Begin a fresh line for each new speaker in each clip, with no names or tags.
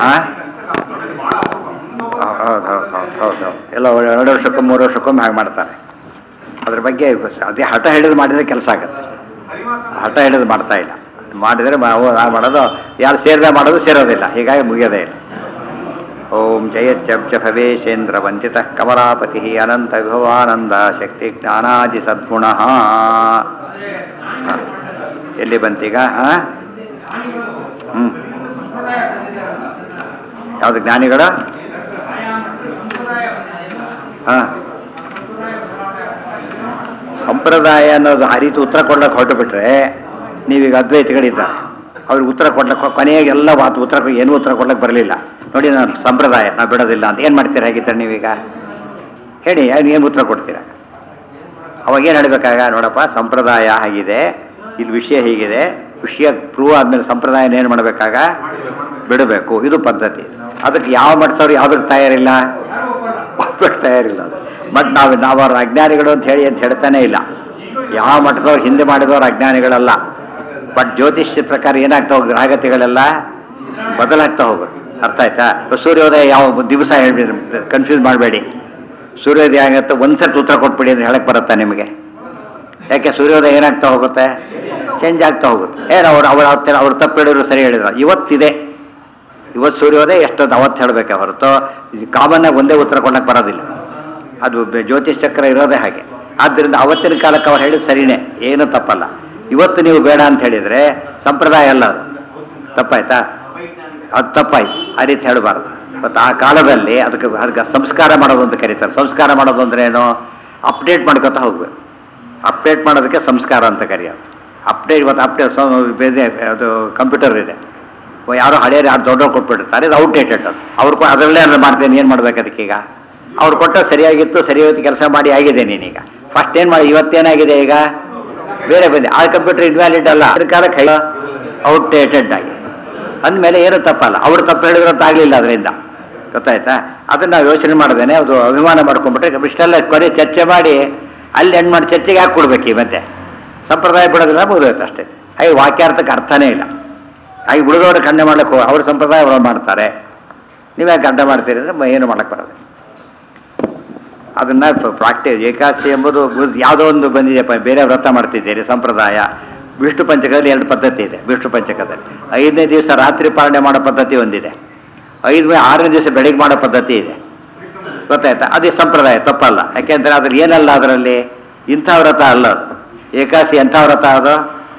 ಹಾಂ ಹೌದು ಹೌದು ಹೌದು ಹೌದು ಹೌದು ಎಲ್ಲ ಎರಡು ವರ್ಷಕ್ಕೊಮ್ಮೆ ಮೂರು ವರ್ಷಕ್ಕೊಮ್ಮೆ ಹಾಗೆ ಮಾಡ್ತಾರೆ ಅದ್ರ ಬಗ್ಗೆ ಅದೇ ಹಠ ಹಿಡಿದು ಮಾಡಿದರೆ ಕೆಲಸ ಆಗುತ್ತೆ ಹಠ ಹಿಡಿದು ಮಾಡ್ತಾ ಇಲ್ಲ ಮಾಡಿದರೆ ನಾವು ನಾವು ಮಾಡೋದು ಯಾರು ಸೇರಿದ ಮಾಡೋದು ಸೇರೋದಿಲ್ಲ ಹೀಗಾಗಿ ಮುಗಿಯೋದೇ ಇಲ್ಲ ಓಂ ಜಯತ್ಯಬ್ಜ ಭವೇಶೇಂದ್ರ ವಂದಿತ ಕಮಲಾಪತಿ ಅನಂತ ವಿಭವಾನಂದ ಶಕ್ತಿ ಜ್ಞಾನಾದಿ ಸದ್ಗುಣ ಎಲ್ಲಿ ಬಂತೀಗ ಹಾಂ ಹ್ಞೂ ಯಾವುದು ಜ್ಞಾನಿಗಳು ಹಾಂ ಸಂಪ್ರದಾಯ ಅನ್ನೋದು ಆ ರೀತಿ ಉತ್ತರ ಕೊಡ್ಲಿಕ್ಕೆ ಹೊರಟು ಬಿಟ್ರೆ ನೀವೀಗ ಅದ್ವೈತಿಗಳಿದ್ದಾರೆ ಅವ್ರಿಗೆ ಉತ್ತರ ಕೊಡ್ಲಿಕ್ಕೆ ಕೊನೆಯಾಗಿ ಎಲ್ಲ ಮಾತು ಉತ್ತರ ಕೊ- ಏನೂ ಉತ್ತರ ಕೊಡ್ಲಿಕ್ಕೆ ಬರಲಿಲ್ಲ ನೋಡಿ ನಾನು ಸಂಪ್ರದಾಯ ನಾವು ಬಿಡೋದಿಲ್ಲ ಅಂತ ಏನು ಮಾಡ್ತೀರಾ ಹಾಗಿದ್ದಾರೆ ನೀವೀಗ ಹೇಳಿ ಏನು ಉತ್ತರ ಕೊಡ್ತೀರಾ ಅವಾಗ ಏನು ಹೇಳಬೇಕಾಗ ನೋಡಪ್ಪ ಸಂಪ್ರದಾಯ ಆಗಿದೆ ಇಲ್ಲಿ ವಿಷಯ ಹೀಗಿದೆ ವಿಷಯ ಪ್ರೂವ್ ಆದಮೇಲೆ ಸಂಪ್ರದಾಯನ ಏನು ಮಾಡಬೇಕಾಗ ಬಿಡಬೇಕು ಇದು ಪದ್ಧತಿ ಅದಕ್ಕೆ ಯಾವ ಮಟ್ಟದವ್ರು ಯಾವುದಕ್ಕೆ ತಯಾರಿಲ್ಲ ಒಪ್ಪಕ್ಕೆ ತಯಾರಿಲ್ಲ ಅದು ಬಟ್ ನಾವು ನಾವು ಅವ್ರ ಅಜ್ಞಾನಿಗಳು ಅಂತ ಹೇಳಿ ಅಂತ ಹೇಳ್ತಾನೆ ಇಲ್ಲ ಯಾವ ಮಟ್ಟದವ್ರು ಹಿಂದೆ ಮಾಡಿದವ್ರು ಅಜ್ಞಾನಿಗಳಲ್ಲ ಬಟ್ ಜ್ಯೋತಿಷ್ಯ ಪ್ರಕಾರ ಏನಾಗ್ತಾ ಹೋಗಿ ಗ್ರಹಗತಿಗಳೆಲ್ಲ ಬದಲಾಗ್ತಾ ಹೋಗುತ್ತೆ ಅರ್ಥ ಆಯ್ತಾ ಇವಾಗ ಸೂರ್ಯೋದಯ ಯಾವ ದಿವಸ ಹೇಳ್ಬಿಡಿ ಕನ್ಫ್ಯೂಸ್ ಮಾಡಬೇಡಿ ಸೂರ್ಯೋದಯ ಆಗತ್ತೆ ಒಂದ್ಸರ್ತಿ ಉತ್ತರ ಕೊಟ್ಬಿಡಿ ಅಂತ ಹೇಳಕ್ ಬರುತ್ತಾ ನಿಮಗೆ ಯಾಕೆ ಸೂರ್ಯೋದಯ ಏನಾಗ್ತಾ ಹೋಗುತ್ತೆ ಚೇಂಜ್ ಆಗ್ತಾ ಹೋಗುತ್ತೆ ಏನು ಅವ್ರು ಅವ್ರು ಅವ್ರ ಅವ್ರು ತಪ್ಪು ಹೇಳಿದ್ರು ಸರಿ ಹೇಳಿದ್ರು ಇವತ್ತಿದೆ ಇವತ್ತು ಸೂರ್ಯೋದಯ ಎಷ್ಟೊಂದು ಅವತ್ತು ಹೇಳಬೇಕೆ ಹೊರತು ಕಾಮನ್ ಆಗಿ ಒಂದೇ ಉತ್ತರ ಕೊಡಕ್ಕೆ ಬರೋದಿಲ್ಲ ಅದು ಬೆ- ಜ್ಯೋತಿಷ್ ಚಕ್ರ ಇರೋದೇ ಹಾಗೆ ಆದ್ದರಿಂದ ಅವತ್ತಿನ ಕಾಲಕ್ಕೆ ಅವ್ರು ಹೇಳಿದ ಸರಿನೇ ಏನು ತಪ್ಪಲ್ಲ ಇವತ್ತು ನೀವು ಬೇಡ ಅಂತ ಹೇಳಿದರೆ ಸಂಪ್ರದಾಯ ಅಲ್ಲ ಅದು ತಪ್ಪಾಯ್ತಾ ಅದು ತಪ್ಪಾಯ್ತು ಆ ರೀತಿ ಹೇಳಬಾರ್ದು ಮತ್ತು ಆ ಕಾಲದಲ್ಲಿ ಅದಕ್ಕೆ ಅದಕ್ಕೆ ಸಂಸ್ಕಾರ ಮಾಡೋದು ಅಂತ ಕರೀತಾರೆ ಸಂಸ್ಕಾರ ಮಾಡೋದು ಅಂದ್ರೆ ಏನು ಅಪ್ಡೇಟ್ ಮಾಡ್ಕೊತಾ ಹೋಗ್ಬೇಕು ಅಪ್ಡೇಟ್ ಮಾಡೋದಕ್ಕೆ ಸಂಸ್ಕಾರ ಅಂತ ಕರೆಯೋದು ಅಪ್ಡೇಟ್ ಇವತ್ತು ಅಪ್ಡೇಟ್ ಬೇರೆ ಅದು ಕಂಪ್ಯೂಟರ್ ಇದೆ ಯಾರೋ ಹಳೆಯರು ಯಾರು ದೊಡ್ಡವ್ರು ಕೊಟ್ಬಿಟ್ಟಿರ್ತಾರೆ ಇದು ಔಟ್ಡೇಟೆಡ್ ಅದು ಅವ್ರು ಕೊ- ಅದರಲ್ಲೇ ಅಂದ್ರೆ ಮಾಡ್ತೇನೆ ಏನು ಮಾಡ್ಬೇಕು ಅದಕ್ಕೀಗ ಅವ್ರು ಕೊಟ್ಟ ಸರಿಯಾಗಿತ್ತು ಸರಿಯಾಗಿ ಕೆಲಸ ಮಾಡಿ ಆಗಿದೆ ನೀನೀಗ ಫಸ್ಟ್ ಏನು ಮಾಡಿ ಇವತ್ತೇನಾಗಿದೆ ಈಗ ಬೇರೆ ಬಂದೆ ಆ ಕಂಪ್ಯೂಟರ್ ಇನ್ವ್ಯಾಲಿಡ್ ಅಲ್ಲ ಸರ್ಕಾರಕ್ಕೆ ಔಟ್ಡೇಟೆಡ್ ಆಗಿ ಅಂದಮೇಲೆ ಏನು ತಪ್ಪಲ್ಲ ಅವ್ರು ತಪ್ಪು ಹೇಳಿದ್ರಂತ ಆಗಲಿಲ್ಲ ಅದರಿಂದ ಗೊತ್ತಾಯ್ತಾ ಅದನ್ನ ನಾವು ಯೋಚನೆ ಮಾಡ್ದೇನೆ ಅದು ಅಭಿಮಾನ ಮಾಡ್ಕೊಂಡ್ಬಿಟ್ರೆ ಇಷ್ಟೆಲ್ಲ ಕೊನೆ ಚರ್ಚೆ ಮಾಡಿ ಅಲ್ಲಿ ಹೆಣ್ಣು ಮಾಡಿ ಚರ್ಚೆಗೆ ಹಾಕಿ ಕೊಡ್ಬೇಕು ಈ ಮತ್ತೆ ಸಂಪ್ರದಾಯ ಬಿಡೋದಿಲ್ಲ ಮುಗಿದೋಯ್ತು ಅಷ್ಟೇ ಹಾಗೆ ವಾಕ್ಯಾರ್ಥಕ್ಕೆ ಅರ್ಥನೇ ಇಲ್ಲ ಹಾಗೆ ಉಳಿದವರು ಖಂಡನೆ ಮಾಡ್ಲಿಕ್ಕೆ ಹೋಗ- ಅವ್ರ ಸಂಪ್ರದಾಯ ಅವ್ರು ಮಾಡ್ತಾರೆ ನೀವೇ ಖಂಡ ಮಾಡ್ತೀರಿ ಅಂದರೆ ಏನು ಮಾಡಕ್ಕೆ ಬರೋದು ಅದನ್ನ ಪ್ರಾಕ್ಟೀಸ್ ಏಕಾದಶಿ ಎಂಬುದು ಬು- ಯಾವುದೋ ಒಂದು ಬಂದಿದೆ ಪ- ಬೇರೆ ವ್ರತ ಮಾಡ್ತಿದ್ದೀರಿ ಸಂಪ್ರದಾಯ ವಿಷ್ಣು ಪಂಚಕದಲ್ಲಿ ಎರಡು ಪದ್ಧತಿ ಇದೆ ವಿಷ್ಣು ಪಂಚಕದಲ್ಲಿ ಐದನೇ ದಿವಸ ರಾತ್ರಿ ಪಾಲನೆ ಮಾಡೋ ಪದ್ಧತಿ ಒಂದಿದೆ ಐದನೇ ಆರನೇ ದಿವಸ ಬೆಳಿಗ್ಗೆ ಮಾಡೋ ಪದ್ಧತಿ ಇದೆ ಗೊತ್ತಾಯ್ತಾ ಅದು ಸಂಪ್ರದಾಯ ತಪ್ಪಲ್ಲ ಯಾಕೆಂದ್ರೆ ಅದ್ರಲ್ಲಿ ಏನಲ್ಲ ಅದರಲ್ಲಿ ಇಂಥ ವ್ರತ ಅಲ್ಲ ಅದು ಏಕಾದಶಿ ಎಂಥ ವ್ರತ ಅದು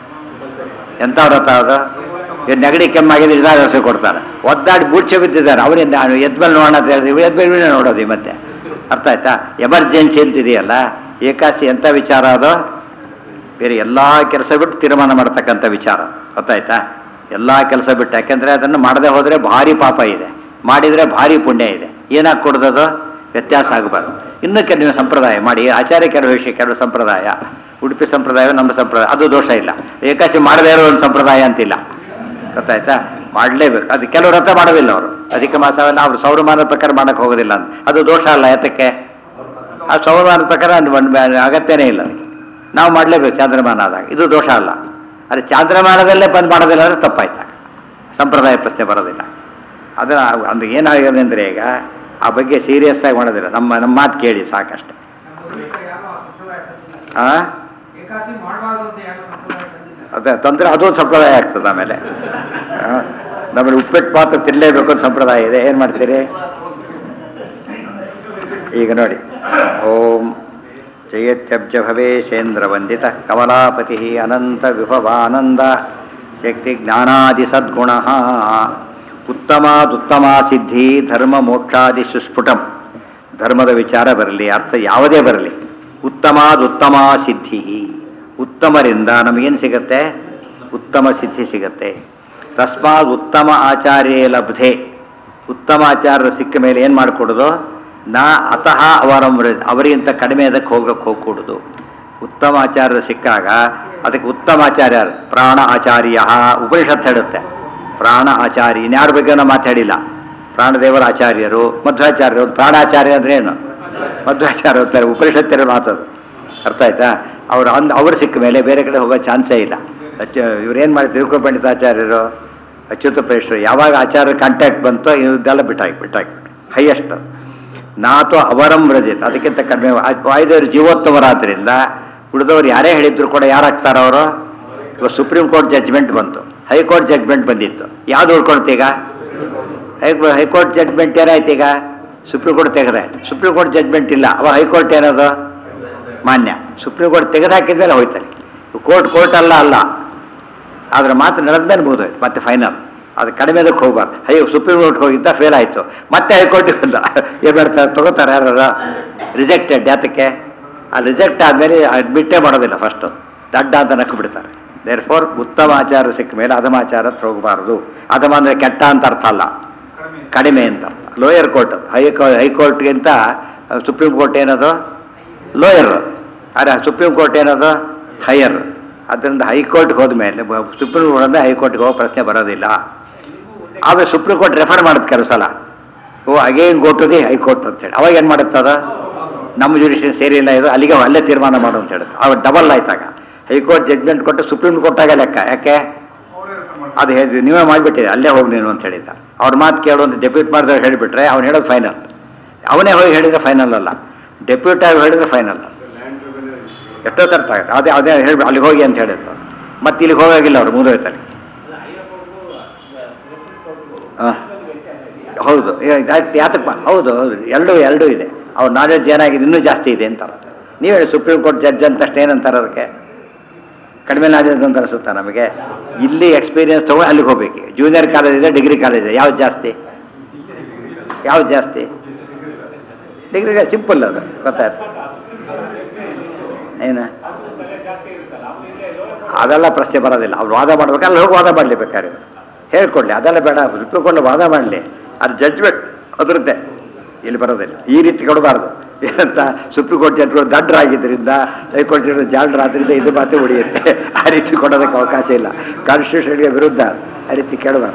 ಎಂಥ ವ್ರತ ಅದು ಇವ್ರು ನೆಗಡಿ ಕೆಮ್ಮಾಗಿದೆ ಇದಾದ ಕೊಡ್ತಾರೆ ಒದ್ದಾಡಿ ಬೂಡ್ಚೆ ಬಿದ್ದಿದ್ದಾರೆ ಅವರಿಂದ ಎದ್ಮೇಲೆ ನೋಡೋಣ ಅಂತ ಹೇಳಿದ್ರೆ ಇವ್ರು ಎದ್ಮೇಲೆ ಇವನೇ ನೋಡೋದು ಈ ಮತ್ತೆ ಅರ್ಥ ಆಯ್ತಾ ಎಮರ್ಜೆನ್ಸಿ ಅಂತ ಇದೆಯಲ್ಲ ಏಕಾಸಿ ಎಂಥ ವಿಚಾರ ಅದು ಬೇರೆ ಎಲ್ಲ ಕೆಲಸ ಬಿಟ್ಟು ತೀರ್ಮಾನ ಮಾಡ್ತಕ್ಕಂಥ ವಿಚಾರ ಗೊತ್ತಾಯ್ತಾ ಎಲ್ಲ ಕೆಲಸ ಬಿಟ್ಟು ಯಾಕೆಂದ್ರೆ ಅದನ್ನು ಮಾಡದೆ ಹೋದರೆ ಭಾರಿ ಪಾಪ ಇದೆ ಮಾಡಿದರೆ ಭಾರಿ ಪುಣ್ಯ ಇದೆ ಏನಾಗಿ ಕೊಡ್ದದು ವ್ಯತ್ಯಾಸ ಆಗಬಾರ್ದು ಇನ್ನೂ ಕೆಲವು ಸಂಪ್ರದಾಯ ಮಾಡಿ ಆಚಾರ್ಯ ಕೆಲವು ವಿಷಯ ಕೆಲವು ಸಂಪ್ರದಾಯ ಉಡುಪಿ ಸಂಪ್ರದಾಯ ನಮ್ಮ ಸಂಪ್ರದಾಯ ಅದು ದೋಷ ಇಲ್ಲ ಏಕಾಸಿ ಮಾಡದೇ ಇರೋ ಒಂದು ಸಂಪ್ರದಾಯ ಅಂತಿಲ್ಲ ಗೊತ್ತಾಯ್ತಾ ಮಾಡಲೇಬೇಕು ಅದು ಕೆಲವರು ವ್ರತ ಮಾಡೋದಿಲ್ಲ ಅವರು ಅಧಿಕ ಮಾಸವೆಲ್ಲ ಅವರು ಸೌರಮಾನದ ಪ್ರಕಾರ ಮಾಡಕ್ಕೆ ಹೋಗೋದಿಲ್ಲ ಅಂತ ಅದು ದೋಷ ಅಲ್ಲ ಯಾತಕ್ಕೆ ಆ ಸೌರಮಾನದ ಪ್ರಕಾರ ಅದು ಒಂದು ಅಗತ್ಯನೇ ಇಲ್ಲ ಅದಕ್ಕೆ ನಾವು ಮಾಡಲೇಬೇಕು ಚಾಂದ್ರಮಾನ ಆದಾಗ ಇದು ದೋಷ ಅಲ್ಲ ಅದು ಚಾಂದ್ರಮಾನದಲ್ಲೇ ಬಂದ್ ಮಾಡೋದಿಲ್ಲ ಅಂದರೆ ತಪ್ಪಾಯ್ತಾ ಸಂಪ್ರದಾಯ ಪ್ರಶ್ನೆ ಬರೋದಿಲ್ಲ ಅದನ್ನ ಅದು ಏನಾಗಿದೆ ಅಂದರೆ ಈಗ ಆ ಬಗ್ಗೆ ಸೀರಿಯಸ್ ಆಗಿ ಮಾಡೋದಿಲ್ಲ ನಮ್ಮ ನಮ್ಮ ಮಾತು ಕೇಳಿ ಸಾಕಷ್ಟೆ ಆ
ಏಕಾಸಿ ಮಾಡಬಾರ್ದು ಅಂತ ಯಾರು ಸಂಪ್ರದಾಯ ತಂದಿಲ್ಲ
ಅದೇ ತಂದ್ರೆ ಅದು ಸಂಪ್ರದಾಯ ಆಗ್ತದೆ ಆಮೇಲೆ ಆ, ನಮ್ಮಲ್ಲಿ ಉಪ್ಪಿಟ್ಟು ಮಾತ್ರ ತಿನ್ನಲೇಬೇಕು ಅಂತ ಸಂಪ್ರದಾಯ ಇದೆ ಏನು ಮಾಡ್ತೀರಿ ಈಗ ನೋಡಿ ಓಂ ಜಯತ್ಯಬ್ಜ ಭವೇಶೇಂದ್ರ ವಂದಿತ ಕಮಲಾಪತಿ ಅನಂತ ವಿಭವಾನಂದ ಶಕ್ತಿ ಜ್ಞಾನಾದಿ ಸದ್ಗುಣ ಉತ್ತಮಾದುತ್ತಮ ಸಿದ್ಧಿ ಧರ್ಮ ಮೋಕ್ಷಾದಿ ಸುಸ್ಫುಟಂ ಧರ್ಮದ ವಿಚಾರ ಬರಲಿ ಅರ್ಥ ಯಾವುದೇ ಬರಲಿ ಉತ್ತಮಾದುತ್ತಮ ಸಿದ್ಧಿ ಉತ್ತಮರಿಂದ ನಮಗೇನು ಸಿಗತ್ತೆ ಉತ್ತಮ ಸಿದ್ಧಿ ಸಿಗತ್ತೆ ತಸ್ಮಾತ್ ಉತ್ತಮ ಆಚಾರ್ಯೇ ಲಬ್ಧೆ ಉತ್ತಮ ಆಚಾರ್ಯರು ಸಿಕ್ಕ ಮೇಲೆ ಏನು ಮಾಡಿಕೊಡೋದು ನಾ ಅತಃ ಅವರ ಅವರಿಗಿಂತ ಕಡಿಮೆ ಅದಕ್ಕೆ ಹೋಗಕ್ಕೆ ಹೋಗ್ಕೊಡುದು ಉತ್ತಮ ಆಚಾರ್ಯರು ಸಿಕ್ಕಾಗ ಅದಕ್ಕೆ ಉತ್ತಮ ಆಚಾರ್ಯ ಯಾರು? ಪ್ರಾಣ ಆಚಾರ್ಯ ಉಪನಿಷತ್ ಹೇಳುತ್ತೆ ಪ್ರಾಣ ಆಚಾರ್ಯ ಇನ್ಯಾರ ಬಗ್ಗೆ ನಾವು ಮಾತಾಡಿಲ್ಲ ಪ್ರಾಣದೇವರ ಆಚಾರ್ಯರು ಮಧ್ವಾಚಾರ್ಯರು ಪ್ರಾಣಾಚಾರ್ಯ ಅಂದ್ರೆ ಏನು ಮಧ್ವಾಚಾರ್ಯ ಅಂತಾರೆ ಉಪನಿಷತ್ತಿನ ಮಾತದು ಅರ್ಥ ಆಯ್ತಾ ಅವ್ರು ಅಂದ್ ಅವ್ರು ಸಿಕ್ಕ ಮೇಲೆ ಬೇರೆ ಕಡೆ ಹೋಗೋ ಚಾನ್ಸೇ ಇಲ್ಲ ಅಚ್ಚ ಇವ್ರೇನು ಮಾಡಿ ತಿರುಕೋ ಪಂಡಿತಾಚಾರ್ಯರು ಅಚ್ಯುತ ಪ್ರೇಷ್ಠರು ಯಾವಾಗ ಆಚಾರ ಕಾಂಟ್ಯಾಕ್ಟ್ ಬಂತೋ ಇದೆಲ್ಲ ಬಿಟ್ಟಾಕಿ ಬಿಟ್ಟಾಕಿ ಹೈಯೆಸ್ಟ್ ನಾತು ಅವರಂ ವ್ರಜಿತ್ ಅದಕ್ಕಿಂತ ಕಡಿಮೆ ಆ- ವಾಯುದೇವರು ಜೀವೋತ್ತಮರಾದ್ರಿಂದ ಉಳಿದವರು ಯಾರೇ ಹೇಳಿದ್ರು ಕೂಡ ಯಾರಾಗ್ತಾರ ಅವರು ಇವಾಗ ಸುಪ್ರೀಂ ಕೋರ್ಟ್ ಜಡ್ಜ್ಮೆಂಟ್ ಬಂತು ಹೈಕೋರ್ಟ್ ಜಡ್ಜ್ಮೆಂಟ್ ಬಂದಿತ್ತು ಯಾವ್ದು ಉಳ್ಕೊಳ್ತೀಗ ಹೈ ಹೈಕೋರ್ಟ್ ಜಡ್ಜ್ಮೆಂಟ್ ಏನಾಯ್ತು ಈಗ ಸುಪ್ರೀಂ ಕೋರ್ಟ್ ತೆಗೆದಾಯ್ತು ಸುಪ್ರೀಂ ಕೋರ್ಟ್ ಜಡ್ಜ್ಮೆಂಟ್ ಇಲ್ಲ ಅವ ಹೈಕೋರ್ಟ್ ಏನದು ಮಾನ್ಯ ಸುಪ್ರೀಂ ಕೋರ್ಟ್ ತೆಗೆದುಹಾಕಿದ್ಮೇಲೆ ಹೋಯ್ತಲ್ಲಿ ಕೋರ್ಟ್ ಕೋರ್ಟ್ ಅಲ್ಲ ಅಲ್ಲ ಆದ್ರೆ ಮಾತು ನಡೆದ ಮೇಲೆ ಮುಗಿದೋಯ್ತು ಮತ್ತೆ ಫೈನಲ್ ಅದು ಕಡಿಮೆದಕ್ಕೆ ಹೋಗ್ಬಾರ್ದು ಹೈ ಸುಪ್ರೀಂ ಕೋರ್ಟ್ಗೆ ಹೋಗಿದ್ದ ಫೇಲ್ ಆಯಿತು ಮತ್ತೆ ಹೈಕೋರ್ಟಿಗೆ ಬಂದ ಏನು ಮಾಡ್ತಾರೆ ತಗೋತಾರೆ ಯಾರು ರಿಜೆಕ್ಟೆಡ್ ಯಾತಕ್ಕೆ ಆ ರಿಜೆಕ್ಟ್ ಆದಮೇಲೆ ಅಡ್ಮಿಟ್ಟೇ ಮಾಡೋದಿಲ್ಲ ಫಸ್ಟು ದಡ್ಡ ಅಂತ ನಕ್ಕು ಬಿಡ್ತಾರೆ ದೇರ್ ಫೋರ್ ಉತ್ತಮ ಆಚಾರ ಸಿಕ್ಕ ಮೇಲೆ ಅಧಮಾಚಾರ ಹತ್ರ ಹೋಗಬಾರ್ದು ಅಧಮ ಅಂದರೆ ಕೆಟ್ಟ ಅಂತ ಅರ್ಥ ಅಲ್ಲ ಕಡಿಮೆ ಅಂತ ಅರ್ಥ ಲೋಯರ್ ಕೋರ್ಟ್ ಅದು ಹೈ ಹೈಕೋರ್ಟ್ಗಿಂತ ಸುಪ್ರೀಂ ಕೋರ್ಟ್ ಏನದು ಲೋಯರ್ ಆದರೆ ಸುಪ್ರೀಂ ಕೋರ್ಟ್ ಏನದು ಹೈಯರ್ ಅದರಿಂದ ಹೈಕೋರ್ಟ್ಗೆ ಹೋದ್ಮೇಲೆ ಬ- ಸುಪ್ರೀಂ ಕೋರ್ಟ್ ಅಂದರೆ ಹೈಕೋರ್ಟ್ಗೆ ಹೋಗೋ ಪ್ರಶ್ನೆ ಬರೋದಿಲ್ಲ ಆಮೇಲೆ ಸುಪ್ರೀಂ ಕೋರ್ಟ್ ರೆಫರ್ ಮಾಡುತ್ತೆ ಕೆಲವು ಸಲ oh again go to the high court ಅಂತೇಳಿ ಅವಾಗ ಏನು ಮಾಡುತ್ತದ ನಮ್ಮ ಜುಡಿಷನ್ ಸೇರಿಲ್ಲ ಇದು ಅಲ್ಲಿಗೆ ಅಲ್ಲೇ ತೀರ್ಮಾನ ಮಾಡು ಅಂತ ಹೇಳುತ್ತೆ ಅವಾಗ ಡಬಲ್ ಆಯ್ತಾಗ ಹೈಕೋರ್ಟ್ ಜಡ್ಜ್ಮೆಂಟ್ ಕೊಟ್ಟು ಸುಪ್ರೀಂ ಕೋರ್ಟಾಗ ಲೆಕ್ಕ ಯಾಕೆ ಅದು ಹೇಳಿ ನೀವೇ ಮಾಡಿಬಿಟ್ಟಿದೆ ಅಲ್ಲೇ ಹೋಗಿ ನೀನು ಅಂತ ಹೇಳಿದ್ದ ಅವ್ರ ಮಾತು ಕೇಳು ಅಂತ ಡೆಪ್ಯೂಟ್ ಮಾಡಿದ್ರೆ ಹೇಳಿಬಿಟ್ರೆ ಅವ್ನು ಹೇಳೋದು ಫೈನಲ್ ಅವನೇ ಹೋಗಿ ಹೇಳಿದ್ರೆ ಫೈನಲ್ ಅಲ್ಲ ಡೆಪ್ಯೂಟ್ ಆಗಿ ಹೇಳಿದ್ರೆ ಫೈನಲ್ ಎಷ್ಟೋ ಅರ್ಥ ಆಗುತ್ತೆ ಅದೇ ಅದೇ ಹೇಳಿ ಅಲ್ಲಿಗೆ ಹೋಗಿ ಅಂತ ಹೇಳಿದ್ದು ಮತ್ತೆ ಇಲ್ಲಿಗೆ ಹೋಗಾಗಿಲ್ಲ ಅವ್ರು ಮುಗಿದೋಯ್ತಲ್ಲಿ ಹಾಂ ಹೌದು ಯಾತಪ್ಪ ಹೌದು ಹೌದು ಎರಡೂ ಎರಡೂ ಇದೆ ಅವ್ರ ನಾಲೆಡ್ಜ್ ಏನಾಗಿದೆ ಇನ್ನೂ ಜಾಸ್ತಿ ಇದೆ ಅಂತ ಅರ್ಥ ನೀವು ಹೇಳಿ ಸುಪ್ರೀಂ ಕೋರ್ಟ್ ಜಡ್ಜ್ ಅಂತ ಅಷ್ಟೇ ಏನಂತಾರೆ ಅದಕ್ಕೆ ಕಡಿಮೆ ನಾಲೆಜ್ ಅಂತ ಅನಿಸುತ್ತಾ ನಮಗೆ ಇಲ್ಲಿ ಎಕ್ಸ್ಪೀರಿಯನ್ಸ್ ತೊಗೊಂಡು ಅಲ್ಲಿಗೆ ಹೋಗ್ಬೇಕು ಜೂನಿಯರ್ ಕಾಲೇಜ್ ಇದೆ ಡಿಗ್ರಿ ಕಾಲೇಜ್ ಇದೆ ಯಾವ್ದು ಜಾಸ್ತಿ ಯಾವ್ದು ಜಾಸ್ತಿ ಡಿಗ್ರಿಗೆ ಸಿಂಪಲ್ ಅದು ಗೊತ್ತಾಯ್ತು ಏನು ಅದೆಲ್ಲ ಪ್ರಶ್ನೆ ಬರೋದಿಲ್ಲ ಅವ್ರು ವಾದ ಮಾಡ್ಬೇಕು ಅಲ್ಲಿ ಹೋಗಿ ವಾದ ಮಾಡಲಿ ಬೇಕಾದ್ರೆ ಹೇಳ್ಕೊಡ್ಲಿ ಅದೆಲ್ಲ ಬೇಡ ಸುಪ್ರೀಂ ವಾದ ಮಾಡಲಿ ಅದು ಜಡ್ಜ್ಮೆಂಟ್ ಅದರದ್ದೇ ಇಲ್ಲಿ ಬರೋದಿಲ್ಲ ಈ ರೀತಿ ಕೊಡಬಾರ್ದು ಏನಂತ ಸುಪ್ರೀಂ ಕೋರ್ಟ್ ಜಡ್ಜ್ಗಳು ದಡ್ಡರಾಗಿದ್ದರಿಂದ ಹೈಕೋರ್ಟ್ ಜಡ್ಜ್ ಜಾಲರಾದ್ರಿಂದ ಇದು ಮಾತು ಉಳಿಯುತ್ತೆ ಆ ರೀತಿ ಕೊಡೋದಕ್ಕೆ ಅವಕಾಶ ಇಲ್ಲ ಕಾನ್ಸ್ಟಿಟ್ಯೂಷನ್ಗೆ ವಿರುದ್ಧ ಆ ರೀತಿ ಕೇಳಬಾರ್ದು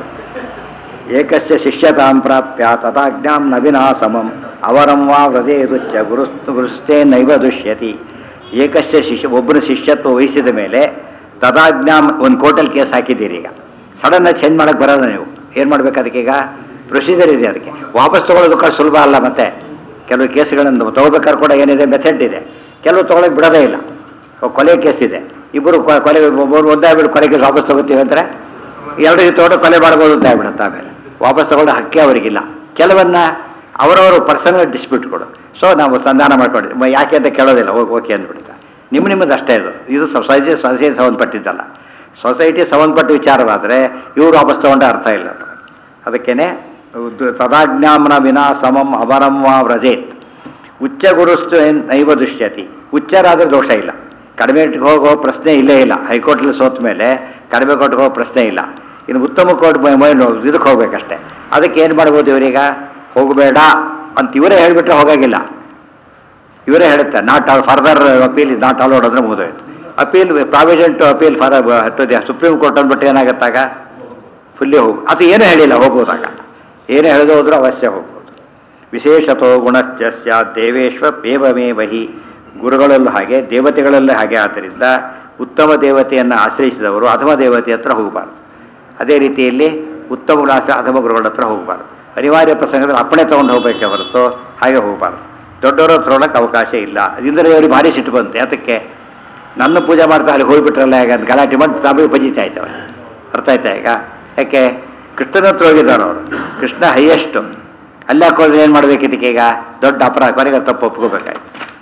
ಏಕಸ್ಯ ಶಿಷ್ಯತಾಂ ಪ್ರಾಪ್ಯ ತದಾಜ್ಞಾಂ ನ ವಿನಾ ಸಮಂ ಅವರಂ ವಾ ವ್ರಜೇದುಚ್ಚ ಗುರು ಗುರುಸ್ತೇ ನೈವ ದುಷ್ಯತಿ ಏಕಸ್ಯ ಶಿಷ್ಯ ಒಬ್ಬನ ಶಿಷ್ಯತ್ವ ವಹಿಸಿದ ಮೇಲೆ ತದಾಜ್ಞಾಂ ಒಂದು ಕೋರ್ಟಲ್ಲಿ ಕೇಸ್ ಹಾಕಿದ್ದೀರಿ ಈಗ ಸಡನ್ನ ಚೇಂಜ್ ಮಾಡಕ್ಕೆ ಬರೋಲ್ಲ ನೀವು ಏನು ಮಾಡ್ಬೇಕು ಅದಕ್ಕೆ ಈಗ ಪ್ರೊಸೀಜರ್ ಇದೆ ಅದಕ್ಕೆ ವಾಪಸ್ ತೊಗೊಳೋದು ಕೂಡ ಸುಲಭ ಅಲ್ಲ ಮತ್ತೆ ಕೆಲವು ಕೇಸ್ಗಳನ್ನು ತೊಗೋಬೇಕಾದ್ರೆ ಕೂಡ ಏನಿದೆ ಮೆಥಡ್ ಇದೆ ಕೆಲವು ತೊಗೊಳಕ್ಕೆ ಬಿಡೋದೇ ಇಲ್ಲ ಒಬ್ಬ ಕೊಲೆ ಕೇಸ್ ಇದೆ ಇಬ್ಬರು ಕೊ- ಕೊಲೆ ಒಬ್ಬರು ಒಂದಾಗ್ಬಿಟ್ಟು ಕೊಲೆ ಕೇಸ್ ವಾಪಸ್ ತಗೋತೀವಿ ಅಂದರೆ ಎರಡು ತೊಗೊಂಡು ಕೊಲೆ ಮಾಡ್ಬೋದು ಅಂತ ಆಗ್ಬಿಡುತ್ತೆ ಆಮೇಲೆ ವಾಪಸ್ ತಗೊಳ್ಳೋ ಹಕ್ಕೇ ಅವರಿಗಿಲ್ಲ ಕೆಲವನ್ನ ಅವರವರು ಪರ್ಸನಲ್ ಡಿಸ್ಪ್ಯೂಟ್ಗಳು ಸೊ ನಾವು ಸಂಧಾನ ಮಾಡ್ಕೊಂಡಿದ್ವಿ ಮ- ಯಾಕೆ ಅಂತ ಕೇಳೋದಿಲ್ಲ ಹೋಗಿ ಓಕೆ ಅಂದ್ಬಿಡುತ್ತೆ ನಿಮ್ಮ ನಿಮ್ಮದು ಅಷ್ಟೇ ಇದು ಇದು ಸೊಸೈಟಿ ಸೊಸೈಟಿ ಸಂಬಂಧಪಟ್ಟಿದ್ದಲ್ಲ ಸೊಸೈಟಿ ಸಂಬಂಧಪಟ್ಟ ವಿಚಾರವಾದರೆ ಇವರು ವಾಪಸ್ ತಗೊಂಡ್ರೆ ಅರ್ಥ ಇಲ್ಲ ಅದಕ್ಕೇನೆ ಉದ್- ತದಾಜ್ಞಾಮನ ವಿನಾ ಸಮಂ ಅವರಂ ವಾ ವ್ರಜೇತ್ ಉಚ್ಚ ಗುರುಸ್ತು ಏನ್ ನೈವ ದುಷ್ಯತಿ ಉಚ್ಚರಾದ್ರೆ ದೋಷ ಇಲ್ಲ ಕಡಿಮೆ ಕೋರ್ಟ್ಗೆ ಹೋಗೋ ಪ್ರಶ್ನೆ ಇಲ್ಲೇ ಇಲ್ಲ ಹೈಕೋರ್ಟಲ್ಲಿ ಸೋತ ಮೇಲೆ ಕಡಿಮೆ ಕೋರ್ಟ್ಗೆ ಹೋಗೋ ಪ್ರಶ್ನೆ ಇಲ್ಲ ಇನ್ನು ಉತ್ತಮ ಕೋರ್ಟ್ ಇದಕ್ಕೆ ಹೋಗ್ಬೇಕಷ್ಟೇ ಅದಕ್ಕೆ ಏನು ಮಾಡ್ಬೋದು ಇವರೀಗ ಹೋಗಬೇಡ ಅಂತ ಇವರೇ ಹೇಳಿಬಿಟ್ರೆ ಹೋಗಾಗಿಲ್ಲ ಇವರೇ ಹೇಳುತ್ತೆ not further appeal is not allowed ಅಂದ್ರೆ ಮುಗಿದೋಯ್ತು appeal provision to appeal for to the supreme court ಅಂದ್ಬಿಟ್ಟು ಏನಾಗತ್ತಾಗ ಫುಲ್ಲಿ ಹೋಗು ಅದು ಏನೂ ಹೇಳಿಲ್ಲ ಹೋಗ್ಬೋದಾಗ ಏನೇ ಹೇಳಿದ್ರು ಹೋದ್ರೂ ಅವಶ್ಯ ಹೋಗ್ಬೋದು ವಿಶೇಷತೋ ಗುಣಶ್ಚ ಸ್ಯಾತ್ ದೇವೇಶ್ವ ಪೇವಮೇವ ಹಿ ಗುರುಗಳಲ್ಲೂ ಹಾಗೆ ದೇವತೆಗಳಲ್ಲೂ ಹಾಗೆ ಆದ್ದರಿಂದ ಉತ್ತಮ ದೇವತೆಯನ್ನು ಆಶ್ರಯಿಸಿದವರು ಅಧಮ ದೇವತೆ ಹತ್ರ ಹೋಗಬಾರ್ದು ಅದೇ ರೀತಿಯಲ್ಲಿ ಉತ್ತಮ ಗುಣಾಶ್ರ ಅಧಮ ಗುರುಗಳ ಹತ್ರ ಹೋಗಬಾರ್ದು ಅನಿವಾರ್ಯ ಪ್ರಸಂಗದಲ್ಲಿ ಅಪ್ಪಣೆ ತೊಗೊಂಡು ಹೋಗಬೇಕೆ ಹೊರತು ಹಾಗೆ ಹೋಗಬಾರ್ದು ದೊಡ್ಡವರ ಹತ್ರ ಹೋಗಕ್ಕೆ ಅವಕಾಶ ಇಲ್ಲ ಇಂದ್ರೆ ಅವ್ರಿಗೆ ಭಾರಿ ಸಿಟ್ಟು ಬಂತು ಯಾತಕ್ಕೆ ನನ್ನ ಪೂಜೆ ಮಾಡ್ತಾ ಅಲ್ಲಿ ಹೋಗ್ಬಿಟ್ರಲ್ಲ ಈಗ ಅಂತ ಗಲಾಟೆ ಮಾಡಿ ತಮಗೆ ಪಂಜಿತ ಆಯ್ತವ ಅರ್ಥ ಆಯ್ತಾ ಈಗ ಯಾಕೆ ಕೃಷ್ಣನ ಹತ್ರ ಹೋಗಿದ್ದಾರೆ ಅವರು ಕೃಷ್ಣ ಹೈಯೆಸ್ಟು ಅಲ್ಲಿ ಹಾಕೋದ್ರೆ ಏನು ಮಾಡ್ಬೇಕಿದ್ದಕ್ಕೆ ಈಗ ದೊಡ್ಡ ಅಪರಾಧ ಕೊನೆಗೆ ತಪ್ಪು ಒಪ್ಕೋಬೇಕಾಯ್ತು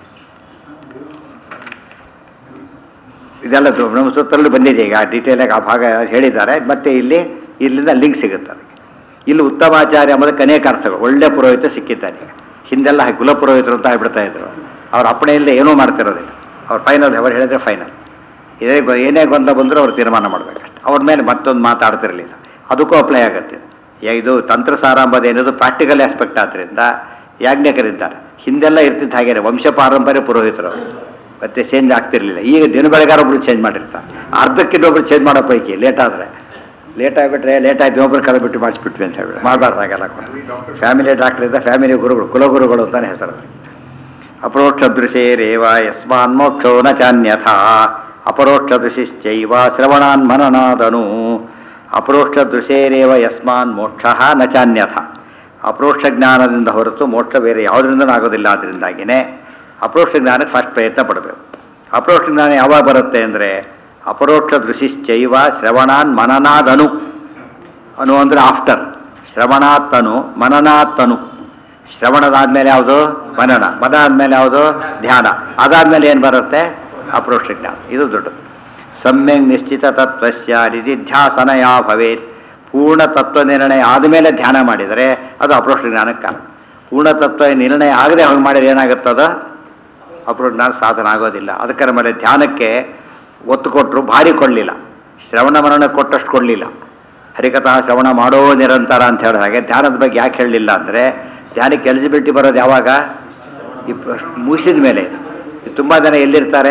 ಇದೆಲ್ಲ ದು- ಬ್ರಹ್ಮಸೂತ್ರಲ್ಲೂ ಬಂದಿದೆ ಈಗ ಡೀಟೇಲ್ ಆಗಿ ಆ ಭಾಗ ಹೇಳಿದ್ದಾರೆ ಮತ್ತೆ ಇಲ್ಲಿ ಇಲ್ಲಿಂದ ಲಿಂಕ್ ಸಿಗುತ್ತೆ ಅದಕ್ಕೆ ಇಲ್ಲಿ ಉತ್ತಮಾಚಾರ್ಯ ಎಂಬುದಕ್ಕೆ ಅನೇಕ ಅರ್ಥಗಳು ಒಳ್ಳೆ ಪುರೋಹಿತ ಸಿಕ್ಕಿದ್ದಾನೆ ಈಗ ಹಿಂದೆಲ್ಲ ಕುಲ ಪುರೋಹಿತರು ಅಂತ ಆಗ್ಬಿಡ್ತಾ ಇದ್ರು ಅವ್ರ ಅಪ್ಪಣೆ ಇಲ್ಲದೆ ಏನೂ ಮಾಡ್ತಿರೋದಿಲ್ಲ ಅವ್ರು ಫೈನಲ್ ಅವ್ರು ಹೇಳಿದ್ರೆ ಫೈನಲ್ ಇದೇ ಗೊ- ಏನೇ ಗೊಂದಲ ಬಂದರೂ ಅವ್ರು ತೀರ್ಮಾನ ಮಾಡಬೇಕಷ್ಟೆ ಅವ್ರ ಮೇಲೆ ಮತ್ತೊಂದು ಮಾತಾಡ್ತಿರಲಿಲ್ಲ ಅದಕ್ಕೂ ಅಪ್ಲೈ ಆಗುತ್ತೆ ಯಾ- ಇದು ತಂತ್ರಸಾರ ಎಂಬುದು ಏನದು ಪ್ರಾಕ್ಟಿಕಲ್ ಆಸ್ಪೆಕ್ಟ್ ಆದ್ದರಿಂದ ಯಾಜ್ಞಕರಿದ್ದಾರೆ ಹಿಂದೆಲ್ಲ ಇರ್ತಿದ್ದ ಹಾಗೇನೆ ವಂಶ ಪಾರಂಪರ್ಯ ಪುರೋಹಿತರು ಅವರು. ಮತ್ತೆ ಚೇಂಜ್ ಆಗ್ತಿರ್ಲಿಲ್ಲ ಈಗ ದಿನ ಬೆಳಗಾರ ಒಬ್ರು ಚೇಂಜ್ ಮಾಡಿರ್ತಾರೆ ಅರ್ಧಕ್ಕಿನ್ನೊಬ್ರು ಚೇಂಜ್ ಮಾಡೋ ಪೈಕಿ ಲೇಟ್ ಆದರೆ ಲೇಟ್ ಆಗಿಬಿಟ್ರೆ ಲೇಟ್ ಆಯ್ತು ಒಬ್ಬರು ಕಳೆದ್ಬಿಟ್ಟು ಮಾಡಿಸ್ಬಿಟ್ವಿ ಅಂತ ಹೇಳಿ ಮಾಡಬಾರ್ದಾಗೆಲ್ಲ ಫ್ಯಾಮಿಲಿ ಡಾಕ್ಟರ್ ಇದ್ದ ಫ್ಯಾಮಿಲಿ ಗುರುಗಳು ಕುಲಗುರುಗಳು ಅಂತಾನೆ ಹೆಸರು ಅಪರೋಕ್ಷ ದೃಶೇರೇವ ಯಸ್ಮಾನ್ ಮೋಕ್ಷೋ ನ ಚಾನ್ಯಥ ಅಪರೋಕ್ಷ ದೃಶಿಶ್ಚೈವ ಶ್ರವಣಾನ್ ಮನನಾದನು ಅಪರೋಕ್ಷ ದೃಶೇರೇವ ಯಸ್ಮಾನ್ ಮೋಕ್ಷ ನ ಚಾನ್ಯಥ ಅಪರೋಕ್ಷ ಜ್ಞಾನದಿಂದ ಹೊರತು ಮೋಕ್ಷ ಬೇರೆ ಯಾವುದರಿಂದನೂ ಆಗೋದಿಲ್ಲ ಅದರಿಂದಾಗಿನೇ ಅಪರೋಕ್ಷ ಜ್ಞಾನಕ್ಕೆ ಫಸ್ಟ್ ಪ್ರಯತ್ನ ಪಡಬೇಕು ಅಪರೋಕ್ಷ ಜ್ಞಾನ ಯಾವಾಗ ಬರುತ್ತೆ ಅಂದರೆ ಅಪರೋಕ್ಷ ದೃಶಿಶ್ಚೈವ ಶ್ರವಣಾನ್ ಮನನಾದನು ಅನು ಅಂದರೆ ಆಫ್ಟರ್ ಶ್ರವಣಾತ್ತನು ಮನನಾತ್ತನು ಶ್ರವಣದಾದ್ಮೇಲೆ ಯಾವುದು ಮನನ ಮನ ಆದ್ಮೇಲೆ ಯಾವುದು ಧ್ಯಾನ ಅದಾದ್ಮೇಲೆ ಏನು ಬರುತ್ತೆ ಅಪರೋಕ್ಷ ಜ್ಞಾನ ಇದು ದೊಡ್ಡದು ಸಮ್ಯಕ್ ನಿಶ್ಚಿತ ತತ್ವಸ್ಯ ನಿಧಿಧ್ಯಾಸನ ಯಾ ಭವೇತ್ ಪೂರ್ಣ ತತ್ವ ನಿರ್ಣಯ ಆದಮೇಲೆ ಧ್ಯಾನ ಮಾಡಿದರೆ ಅದು ಅಪರೋಕ್ಷ ಜ್ಞಾನಕ್ಕೆ ಕಾರಣ ಪೂರ್ಣ ತತ್ವ ನಿರ್ಣಯ ಆಗದೆ ಹೋಗಿ ಮಾಡಿದ್ರೆ ಏನಾಗುತ್ತದ ಅಪರೋಕ್ಷ ಜ್ಞಾನ ಸಾಧನ ಆಗೋದಿಲ್ಲ ಅದಕ್ಕೆ ಮೇಲೆ ಧ್ಯಾನಕ್ಕೆ ಒತ್ತು ಕೊಟ್ಟರು ಭಾರಿ ಕೊಡಲಿಲ್ಲ ಶ್ರವಣ ಮರಣ ಕೊಟ್ಟಷ್ಟು ಕೊಡಲಿಲ್ಲ ಹರಿಕಥಾ ಶ್ರವಣ ಮಾಡೋ ನಿರಂತರ ಅಂತ ಹೇಳಿದ ಹಾಗೆ ಧ್ಯಾನದ ಬಗ್ಗೆ ಯಾಕೆ ಹೇಳಲಿಲ್ಲ ಅಂದರೆ ಧ್ಯಾನಕ್ಕೆ ಎಲಿಜಿಬಿಲಿಟಿ ಬರೋದು ಯಾವಾಗ ಈ ಮುಗಿಸಿದ ಮೇಲೆ ತುಂಬ ಜನ ಎಲ್ಲಿರ್ತಾರೆ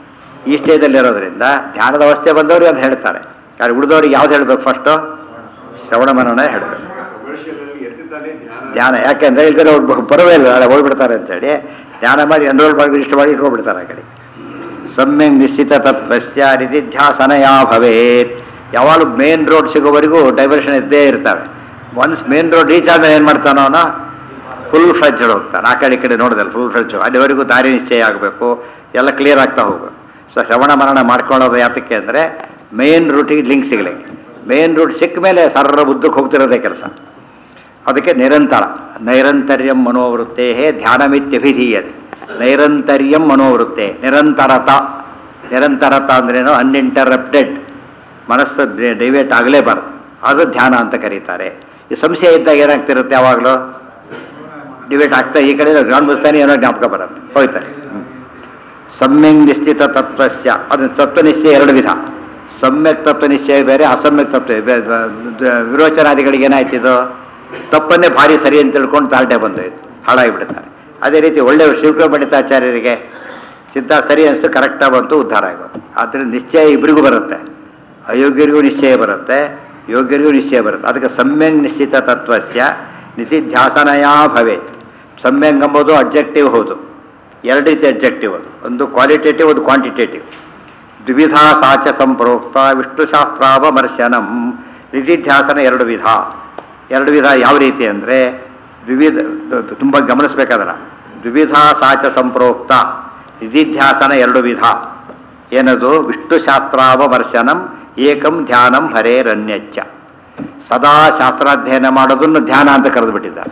ಈ ಸ್ಟೇಜಲ್ಲಿರೋದ್ರಿಂದ ಧ್ಯಾನದ ಅವಸ್ಥೆ ಬಂದವರು ಅಂತ ಹೇಳ್ತಾರೆ ಯಾರು ಉಳಿದವ್ರಿಗೆ ಯಾವ್ದು ಹೇಳಬೇಕು ಫಸ್ಟು ಶ್ರವಣ ಮನನ ಹೇಳಬೇಕು
ಕಮರ್ಷಿಯಲಲ್ಲಿ ಎತ್ತಿದ್ದಾನೆ ಧ್ಯಾನ
ಧ್ಯಾನ ಯಾಕೆಂದ್ರೆ ಇಲ್ದರೆ ಅವ್ರು ಬರುವೇ ಇಲ್ಲ ನಾಳೆ ಹೋಗ್ಬಿಡ್ತಾರೆ ಅಂತೇಳಿ ಧ್ಯಾನ ಮಾಡಿ ಎನ್ರೋಲ್ ಮಾಡಿ ಇಷ್ಟ ಮಾಡಿ ಇಟ್ಕೊಂಡ್ಬಿಡ್ತಾರೆ ಆ ಕಡೆ ಸಮ್ಯಕ್ ನಿಶ್ಚಿತ ತತ್ವಸ್ಯ ನಿಧಿಧ್ಯಾಸನ ಯಾ ಭವೇತ್ ಯಾವಾಗಲೂ ಮೇನ್ ರೋಡ್ ಸಿಗೋವರೆಗೂ ಡೈವರ್ಷನ್ ಇದ್ದೇ ಇರ್ತವೆ ಒನ್ಸ್ ಮೇನ್ ರೋಡ್ ರೀಚ್ ಆದ್ಮೇಲೆ ಏನು ಮಾಡ್ತಾನೋ ಅವನು ಫುಲ್ ಫ್ರೆಜ್ ಹೋಗ್ತಾನೆ ಆ ಕಡೆ ಈ ಕಡೆ ನೋಡಿದಲ್ಲ ಫುಲ್ ಫ್ರೆಜ್ ಅಲ್ಲಿವರೆಗೂ ದಾರಿ ನಿಶ್ಚಯ ಆಗಬೇಕು ಎಲ್ಲ ಕ್ಲಿಯರ್ ಆಗ್ತಾ ಹೋಗ್ಬೇಕು ಸೊ ಶ್ರವಣ ಮರಣ ಮಾಡ್ಕೊಳ್ಳೋದು ಯಾತಕ್ಕೆ ಅಂದರೆ ಮೇನ್ ರೂಟಿಗೆ ಲಿಂಕ್ ಸಿಗಲಿಕ್ಕೆ ಮೇನ್ ರೂಟ್ ಸಿಕ್ಕ ಮೇಲೆ ಸರ್ರ ಉದ್ದಕ್ಕೆ ಹೋಗ್ತಿರೋದೇ ಕೆಲಸ ಅದಕ್ಕೆ ನಿರಂತರ ನೈರಂತರ್ಯಂ ಮನೋವೃತ್ತೇ ಧ್ಯಾನಮಿತ್ಯಭಿಧೀಯತೆ ನೈರಂತರ್ಯಂ ಮನೋವೃತ್ತೆ ನಿರಂತರತ ನಿರಂತರತ ಅಂದ್ರೇನು ಅನ್ಇಂಟರಪ್ಟೆಡ್ ಮನಸ್ಸು ಡೈವೇಟ್ ಆಗಲೇಬಾರ್ದು ಅದು ಧ್ಯಾನ ಅಂತ ಕರೀತಾರೆ ಈ ಸಂಶಯ ಇದ್ದಾಗ ಏನಾಗ್ತಿರುತ್ತೆ ಯಾವಾಗಲೂ ಡಿಬೇಟ್ ಆಗ್ತಾ ಈ ಕಡೆ ಗಮನಿಸ್ತಾನೆ ಏನೋ ಜ್ಞಾಪಕ ಬರುತ್ತೆ ಹೋಯ್ತಾರೆ ಹ್ಮ್. ಸಮ್ಯಕ್ ನಿಶ್ಚಿತ ತತ್ವಸ್ಯ ಅದು ತತ್ವ ನಿಶ್ಚಯ ಎರಡು ವಿಧ ಸಮ್ಯಕ್ ತತ್ವ ನಿಶ್ಚಯ ಬೇರೆ ಅಸಮ್ಯಕ್ ತತ್ವ ಬೇ- ಬೇ- ವಿರೋಚನಾದಿಗಳಿಗೆ ಏನಾಯ್ತಿದು ತಪ್ಪನ್ನೇ ಭಾರಿ ಸರಿ ಅಂತ ತಿಳ್ಕೊಂಡು ತಾಲ್ಟೆ ಬಂದೋಯ್ತು ಹಾಳಾಗಿಬಿಡ್ತಾರೆ ಅದೇ ರೀತಿ ಒಳ್ಳೆ ಶಿವಕೃ ಪಂಡಿತಾಚಾರ್ಯರಿಗೆ ಸಿದ್ಧ ಸರಿ ಅನಿಸ್ತು ಕರೆಕ್ಟಾಗಿ ಬಂತು ಉದ್ಧಾರ ಆಗೋದು ಆದ್ದರಿಂದ ನಿಶ್ಚಯ ಇಬ್ಬರಿಗೂ ಬರುತ್ತೆ ಅಯೋಗ್ಯರಿಗೂ ನಿಶ್ಚಯ ಬರುತ್ತೆ ಯೋಗ್ಯರಿಗೂ ನಿಶ್ಚಯ ಬರುತ್ತೆ ಅದಕ್ಕೆ ಸಮ್ಯಕ್ ನಿಶ್ಚಿತ ತತ್ವಸ್ಯ ನಿಧಿಧ್ಯಾಸನಯಾ ಭವೇತ್ ಸಮ್ಯಂಗ್ ಎಂಬುದು ಅಬ್ಜೆಕ್ಟಿವ್ ಹೌದು ಎರಡು ರೀತಿ ಅಬ್ಜೆಕ್ಟಿವ್ ಅದು ಒಂದು ಕ್ವಾಲಿಟೇಟಿವ್ ಒಂದು ಕ್ವಾಂಟಿಟೇಟಿವ್ ದ್ವಿವಿಧ ಸಾಚ ಸಂಪ್ರೋಕ್ತ ವಿಷ್ಣುಶಾಸ್ತ್ರಾವಮರ್ಶನಂ ನಿಧಿಧ್ಯಾಸನ ಎರಡು ವಿಧ ಎರಡು ವಿಧ ಯಾವ ರೀತಿ ಅಂದರೆ ವಿವಿಧ ತುಂಬ ಗಮನಿಸ್ಬೇಕಾದಲ್ಲ ದ್ವಿವಿಧ ಸಾಚ ಸಂಪ್ರೋಕ್ತ ನಿಧಿಧ್ಯಾಸನ ಎರಡು ವಿಧ ಏನದು ವಿಷ್ಣುಶಾಸ್ತ್ರಾವಮರ್ಶನಂ ಏಕಂ ಧ್ಯಾನಂ ಹರೇರನ್ಯಚ್ಚ ಸದಾ ಶಾಸ್ತ್ರಾಧ್ಯಯನ ಮಾಡೋದನ್ನು ಧ್ಯಾನ ಅಂತ ಕರೆದುಬಿಟ್ಟಿದ್ದಾರೆ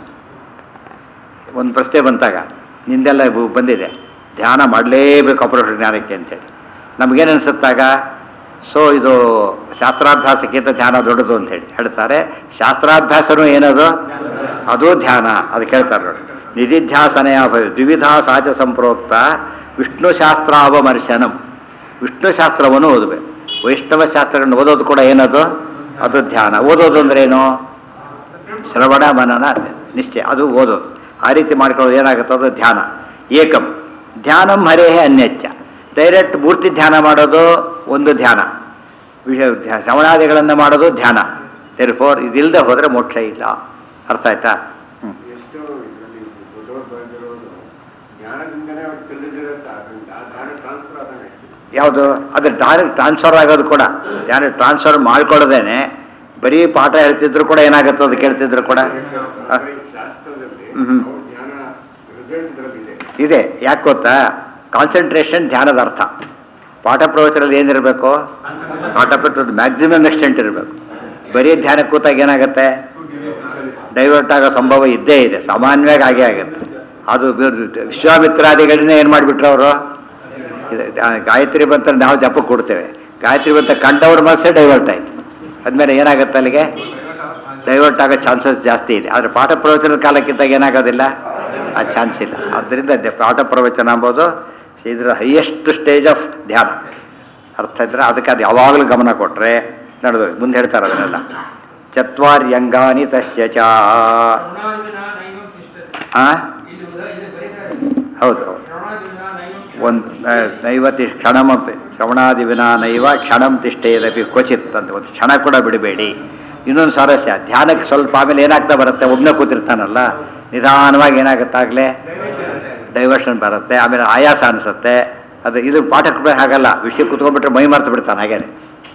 ಒಂದು ಪ್ರಶ್ನೆ ಬಂತಾಗ ನಿಂದೆಲ್ಲ ಬು- ಬಂದಿದೆ ಧ್ಯಾನ ಮಾಡಲೇಬೇಕು ಅಪರೋಕ್ಷ ಜ್ಞಾನಕ್ಕೆ ಅಂತೇಳಿ ನಮಗೇನು ಅನಿಸುತ್ತಾಗ ಸೊ ಇದು ಶಾಸ್ತ್ರಾಭ್ಯಾಸಕ್ಕಿಂತ ಧ್ಯಾನ ದೊಡ್ಡದು ಅಂತ ಹೇಳಿ ಹೇಳ್ತಾರೆ ಶಾಸ್ತ್ರಾಭ್ಯಾಸನೂ ಏನದು ಅದು ಧ್ಯಾನ ಅದು ಕೇಳ್ತಾರೆ ನೋಡಿ ನಿಧಿಧ್ಯಾಸನೆಯ ಭಯ ದ್ವಿವಿಧ ಸಾಚ ಸಂಪ್ರೋಕ್ತ ವಿಷ್ಣು ಶಾಸ್ತ್ರಾವಮರ್ಶನಂ ವಿಷ್ಣು ಶಾಸ್ತ್ರವನ್ನು ಓದಬೇಕು ವೈಷ್ಣವ ಶಾಸ್ತ್ರಗಳನ್ನು ಓದೋದು ಕೂಡ ಏನದು ಅದು ಧ್ಯಾನ ಓದೋದು ಅಂದ್ರೆ ಏನು ಶ್ರವಣ ಮನನ ನಿಶ್ಚಯ ಅದು ಓದೋದು ಆ ರೀತಿ ಮಾಡ್ಕೊಳ್ಳೋದು ಏನಾಗುತ್ತೆ ಅದು ಧ್ಯಾನ ಏಕಂ ಧ್ಯಾನಂ ಹರೇಹೇ ಅನ್ಯಚ್ಚ ಡೈರೆಕ್ಟ್ ಮೂರ್ತಿ ಧ್ಯಾನ ಮಾಡೋದು ಒಂದು ಧ್ಯಾನ ವಿಷಯ ಧ್ಯ- ಶ್ರವಣಾದಿಗಳನ್ನು ಮಾಡೋದು ಧ್ಯಾನ ಫೋರ್ ಇದಿಲ್ಲದೆ ಹೋದರೆ ಮೋಕ್ಷ ಇಲ್ಲ ಅರ್ಥ ಆಯ್ತಾ ಹ್ಞೂ
ಎಷ್ಟೋ ಇದರಲ್ಲಿ ದೊಡ್ಡವ್ರು ಬಂದಿರೋದು ಜ್ಞಾನದಿಂದನೇ ಅವ್ರು ತಿಳಿದಿರುತ್ತೆ ಅದರಿಂದ ಆ ಜ್ಞಾನ ಟ್ರಾನ್ಸ್ಫರ್ ಆದಂಗೆ
ಯಾವುದು ಅದು ಡೈರೆಕ್ಟ್ ಟ್ರಾನ್ಸ್ಫರ್ ಆಗೋದು ಕೂಡ ಧ್ಯಾನ ಟ್ರಾನ್ಸ್ಫರ್ ಮಾಡ್ಕೊಳ್ಳೋದೇನೆ ಬರೀ ಪಾಠ ಹೇಳ್ತಿದ್ರು ಕೂಡ ಏನಾಗುತ್ತೆ ಅದು ಕೇಳ್ತಿದ್ರು ಕೂಡ ಆ,
ಶಾಸ್ತ್ರದಲ್ಲಿ
ಹ್ಮ್.
ಅವ್ರ ಜ್ಞಾನ ರಿಸಲ್ಟ್ ಇದರಲ್ಲಿದೆ
ಇದೆ ಯಾಕೆ ಗೊತ್ತಾ ಕಾನ್ಸಂಟ್ರೇಷನ್ ಧ್ಯಾನದ ಅರ್ಥ ಪಾಠ ಪ್ರವಚನದಲ್ಲಿ ಏನಿರಬೇಕು ಪಾಠ ಪ್ರವಚನದ ಮ್ಯಾಕ್ಸಿಮಮ್ ಎಕ್ಸ್ಟೆಂಟ್ ಇರಬೇಕು ಬರೀ ಧ್ಯಾನ ಕೂತಾಗ ಏನಾಗುತ್ತೆ ಡೈವರ್ಟ್ ಆಗೋ ಸಂಭವ ಇದ್ದೇ ಇದೆ ಸಾಮಾನ್ಯವಾಗಿ ಹಾಗೆ ಆಗುತ್ತೆ ಅದು ಬಿ- ವಿಶ್ವಾಮಿತ್ರಾದಿಗಳನ್ನ ಏನು ಮಾಡಿಬಿಟ್ರು ಅವರು ಗಾಯತ್ರಿ ಬಂತ ನಾವು ಜಪಕ್ಕೆ ಕೊಡ್ತೇವೆ ಗಾಯತ್ರಿ ಬಂತ ಕಂಡವ್ರ ಮನಸ್ಸೇ ಡೈವರ್ಟ್ ಆಯ್ತು ಅದ್ಮೇಲೆ ಏನಾಗುತ್ತೆ ಅಲ್ಲಿಗೆ ಡೈವರ್ಟ್ ಆಗೋ ಚಾನ್ಸಸ್ ಜಾಸ್ತಿ ಇದೆ ಆದರೆ ಪಾಠ ಪ್ರವಚನದ ಕಾಲಕ್ಕಿದ್ದಾಗ ಏನಾಗೋದಿಲ್ಲ ಆ ಚಾನ್ಸ್ ಇಲ್ಲ ಆದ್ದರಿಂದ ದ- ಪಾಠ ಪ್ರವಚನ ಎಂಬುದು ಇದರ ಹೈಯೆಸ್ಟ್ ಸ್ಟೇಜ್ ಆಫ್ ಧ್ಯಾನ ಅರ್ಥ ಇದ್ರೆ ಅದಕ್ಕೆ ಅದು ಯಾವಾಗಲೂ ಗಮನ ಕೊಟ್ಟರೆ ನಡೆದು ಮುಂದೆ ಹೇಳ್ತಾರೆ ಅದನ್ನೆಲ್ಲ ಚತ್ವಾರ್ಯಂಗಾನಿ ತಸ್ಯ ಚ
ಶ್ರವಣಾದಿನ ನೈವಂ ತಿಷ್ಠತಿ.
ಆ?
ಇಲ್ಲಿ ಉದಾ- ಇಲ್ಲಿ ಬರೀತಾ ಇದೆ.
ಹೌದು ಹೌದು
ಶ್ರವಣಾದಿನ ನೈವಂ
ಒಂದು ನೈವತಿ ಕ್ಷಣಮಪಿ ಶ್ರವಣಾದಿ ವಿನಾ ನೈವ ಕ್ಷಣಂ ತಿಷ್ಟೇದಪಿ ಕ್ವಚಿತ್ ಅಂತ ಒಂದು ಕ್ಷಣ ಕೂಡ ಬಿಡಬೇಡಿ ಇನ್ನೊಂದು ಸ್ವಾರಸ್ಯ ಧ್ಯಾನಕ್ಕೆ ಸ್ವಲ್ಪ ಆಮೇಲೆ ಏನಾಗ್ತಾ ಬರುತ್ತೆ ಒಬ್ಬನೇ ಕೂತಿರ್ತಾನಲ್ಲ ನಿಧಾನವಾಗಿ ಏನಾಗುತ್ತಾಗಲೇ ಡೈವರ್ಷನ್ ಬರುತ್ತೆ ಆಮೇಲೆ ಆಯಾಸ ಅನಿಸುತ್ತೆ ಅದು ಇದು ಪಾಠಕ್ಕೆ ಹಾಗಲ್ಲ ವಿಷಯ ಕುತ್ಕೊಂಡ್ಬಿಟ್ರೆ ಮೈ ಮರ್ತು ಬಿಡ್ತಾನೆ ಹಾಗೇನೆ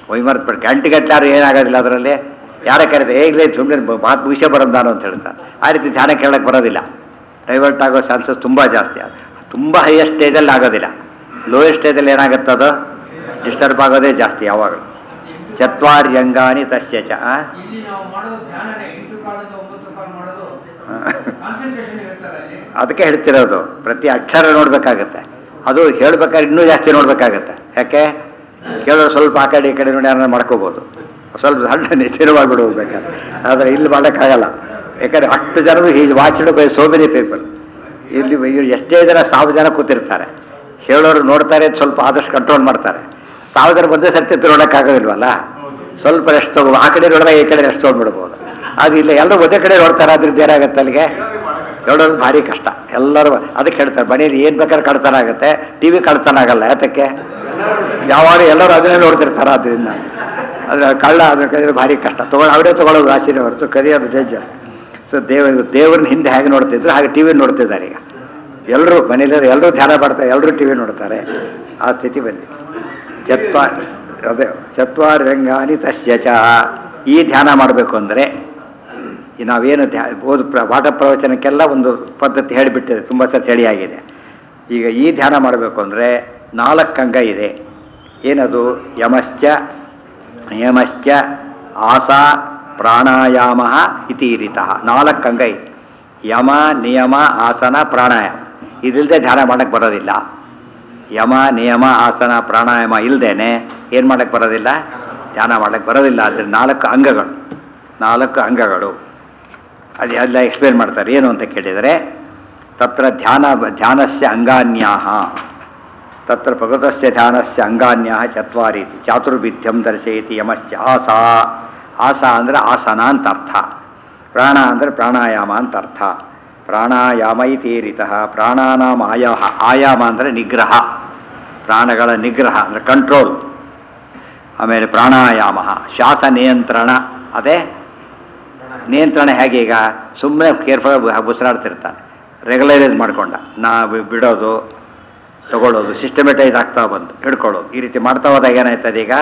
ವೈಮರ್ತ್ ಪಡ್ ಗಂಟೆಗಟ್ಟಲೆ ಯಾರು ಏನಾಗೋದಿಲ್ಲ ಅದರಲ್ಲಿ ಯಾರ ಕರೆದ ಹೇಗಲೇ ಸುಮ್ಮನೆ ಮಾತು ವಿಷಯ ಬರೋದಾನು ಅಂತ ಹೇಳ್ತಾರೆ ಆ ರೀತಿ ಧ್ಯಾನ ಕೇಳಕ್ಕೆ ಬರೋದಿಲ್ಲ ಡೈವರ್ಟ್ ಆಗೋ ಚಾನ್ಸಸ್ ತುಂಬ ಜಾಸ್ತಿ ಅದು ತುಂಬ ಹೈಯೆಸ್ಟ್ ಸ್ಟೇಜಲ್ಲಿ ಆಗೋದಿಲ್ಲ ಲೋಯೆಸ್ಟ್ ಸ್ಟೇಜಲ್ಲಿ ಏನಾಗುತ್ತೆ ಅದು ಡಿಸ್ಟರ್ಬ್ ಆಗೋದೇ ಜಾಸ್ತಿ ಯಾವಾಗ ಚತ್ವಾರ್ಯಂಗಾನಿ ತಸ್ಯ ಚ ಆ?
ಇಲ್ಲಿ ನಾವು ಮಾಡೋದು ಧ್ಯಾನನೇ ಎಂಟು ಕಾಲದ ಒಂಬತ್ತು ಕಾಲ ಮಾಡೋದು
ಹಾ.
ಕಾನ್ಸಂಟ್ರೇಷನ್ ಇರುತ್ತಲ್ಲ ಅಲ್ಲಿ
ಅದಕ್ಕೆ ಹೇಳ್ತಿರೋದು ಪ್ರತಿ ಅಕ್ಷರ ನೋಡ್ಬೇಕಾಗತ್ತೆ ಅದು ಹೇಳ್ಬೇಕಾದ್ರೆ ಇನ್ನೂ ಜಾಸ್ತಿ ನೋಡ್ಬೇಕಾಗತ್ತೆ ಯಾಕೆ ಕೇಳೋರು ಸ್ವಲ್ಪ ಆ ಕಡೆ ಈ ಕಡೆ ನೋಡಿ ಯಾರನ್ನ ಮಾಡ್ಕೋಬೋದು ಸ್ವಲ್ಪ ಸಣ್ಣ ನಿಶ್ಚಯ ಮಾಡಿಬಿಡೋದು ಬೇಕಾದ್ರೆ ಆದರೆ ಇಲ್ಲಿ ಮಾಡೋಕ್ಕಾಗಲ್ಲ ಯಾಕಂದ್ರೆ ಅಷ್ಟು ಜನರು ಈ watched by so many people ಇಲ್ಲಿ ಇವ್ರು ಎಷ್ಟೇ ಜನ ಸಾವಿರ ಜನ ಕೂತಿರ್ತಾರೆ ಹೇಳೋರು ನೋಡ್ತಾರೆ ಸ್ವಲ್ಪ ಆದಷ್ಟು ಕಂಟ್ರೋಲ್ ಮಾಡ್ತಾರೆ ಸಾವಿರ ಜನ ಒಂದೇ ಸರ್ತಿ ನೋಡೋಕ್ಕಾಗೋದಿಲ್ವಲ್ಲ ಸ್ವಲ್ಪ ರೆಸ್ಟ್ ತಗೋ ಆ ಕಡೆ ನೋಡಿದಾಗ ಈ ಕಡೆ ರೆಸ್ಟ್ ತೊಗೊಂಡ್ಬಿಡ್ಬೋದು ಅದು ಇಲ್ಲ ಎಲ್ಲರೂ ಒಂದೇ ಕಡೆ ನೋಡ್ತಾರೆ ಅದ್ರದ್ದು ಏನಾಗುತ್ತೆ ಅಲ್ಲಿಗೆ ನೋಡೋದು ಭಾರಿ ಕಷ್ಟ ಎಲ್ಲರೂ ಅದಕ್ಕೆ ಹೇಳ್ತಾರೆ ಮನೇಲಿ ಏನು ಬೇಕಾದ್ರೆ ಕಳ್ತನ ಆಗುತ್ತೆ ಟಿ ವಿ ಕಳ್ತನ ಆಗಲ್ಲ ಯಾತಕ್ಕೆ ಯಾವಾಗ ಎಲ್ಲರೂ ಅದನ್ನೇ ನೋಡ್ತಿರ್ತಾರೆ ಅದರಿಂದ ಅದ್ರ ಕಳ್ಳ ಅದ್ರ ಕೈಯಲ್ಲಿ ಭಾರಿ ಕಷ್ಟ ತಗೊಳ್ಳೋ ಅವರೇ ತಗೊಳ್ಳೋದು ಆಸೆನೇ ಹೊರತು ಕರಿಯೋದು ಡೇಂಜರ್ ಸೊ ದೇವ ದೇವ್ರನ್ನ ಹಿಂದೆ ಹೇಗೆ ನೋಡ್ತಿದ್ರು ಹಾಗೆ ಟಿ ವಿ ನೋಡ್ತಿದ್ದಾರೆ ಈಗ ಎಲ್ಲರೂ ಮನೇಲಿ ಎಲ್ಲರೂ ಧ್ಯಾನ ಮಾಡ್ತಾರೆ ಎಲ್ಲರೂ ಟಿ ವಿ ನೋಡ್ತಾರೆ ಆ ಸ್ಥಿತಿ ಬಂದಿದೆ ಚತ್ವಾರ್ ಅದೇ ಚತ್ವಾರ್ ರಂಗಾನಿ ತಸ್ಯ ಚ ಈ ಧ್ಯಾನ ಮಾಡಬೇಕು ಅಂದರೆ ಈ ನಾವೇನು ಧ್ಯಾ ಓದು ಪ್ರ ಪಾಠ ಪ್ರವಚನಕ್ಕೆಲ್ಲ ಒಂದು ಪದ್ಧತಿ ಹೇಳಿಬಿಟ್ಟಿದೆ ತುಂಬ ಸತಿ ಹೇಳಿಯಾಗಿದೆ ಈಗ ಈ ಧ್ಯಾನ ಮಾಡಬೇಕು ಅಂದರೆ ನಾಲ್ಕು ಅಂಗ ಇದೆ ಏನದು ಯಮಶ್ಚ ನಿಯಮಶ್ಚ ಆಸಾ ಪ್ರಾಣಾಯಾಮ ಇತೀರಿತ ನಾಲ್ಕು ಅಂಗ ಇದೆ ಯಮ ನಿಯಮ ಆಸನ ಪ್ರಾಣಾಯಾಮ ಇದಿಲ್ಲದೆ ಧ್ಯಾನ ಮಾಡಕ್ಕೆ ಬರೋದಿಲ್ಲ ಯಮ ನಿಯಮ ಆಸನ ಪ್ರಾಣಾಯಾಮ ಇಲ್ಲದೇನೆ ಏನು ಮಾಡಕ್ಕೆ ಬರೋದಿಲ್ಲ ಧ್ಯಾನ ಮಾಡಕ್ಕೆ ಬರೋದಿಲ್ಲ ಅದ್ರ ನಾಲ್ಕು ಅಂಗಗಳು ನಾಲ್ಕು ಅಂಗಗಳು ಅದು ಎಲ್ಲ ಎಕ್ಸ್ಪ್ಲೇನ್ ಮಾಡ್ತಾರೆ ಏನು ಅಂತ ಕೇಳಿದರೆ ತತ್ರ ಧ್ಯಾನ ಧ್ಯಾನಸ್ಯ ಅಂಗಾನ್ಯಾಹ ತತ್ರ ಪ್ರಕೃತಸ್ಯ ಧ್ಯಾನಸ್ಯ ಅಂಗಾನ್ಯಾಹ ಚತ್ವಾರಿ ಇತಿ. ಚಾತುರ್ವಿಧ್ಯಂ ದರ್ಶಯತಿ ಯಮಶ್ಚ ಆಸಾ ಆಸಾ ಅಂದರೆ ಆಸನ ಅಂತ ಅರ್ಥ ಪ್ರಾಣ ಅಂದರೆ ಪ್ರಾಣಾಯಾಮ ಅಂತ ಅರ್ಥ ಪ್ರಾಣಾಯಾಮ ಇತೀರಿತ ಪ್ರಾಣಾನಾಮ ಆಯಾಹ ಆಯಾಮ ಅಂದರೆ ನಿಗ್ರಹ ಪ್ರಾಣಗಳ ನಿಗ್ರಹ ಅಂದರೆ ಕಂಟ್ರೋಲ್ ಆಮೇಲೆ ಪ್ರಾಣಾಯಾಮ ಶ್ವಾಸ ನಿಯಂತ್ರಣ ಅದೇ ನಿಯಂತ್ರಣ ಹೇಗೆ ಈಗ ಸುಮ್ಮನೆ ಕೇರ್ಫುಲ್ ಉಸಿರಾಡ್ತಿರ್ತಾನೆ ರೆಗ್ಯುಲರೈಸ್ ಮಾಡ್ಕೊಂಡ ನಾ ಬಿ- ಬಿಡೋದು ತಗೊಳ್ಳೋದು ಸಿಸ್ಟಮೆಟೈಸ್ ಆಗ್ತಾ ಬಂದು ಹಿಡ್ಕೊಳ್ಳೋದು ಈ ರೀತಿ ಮಾಡ್ತಾ ಹೋದಾಗ ಏನಾಯ್ತದೆ ಈಗ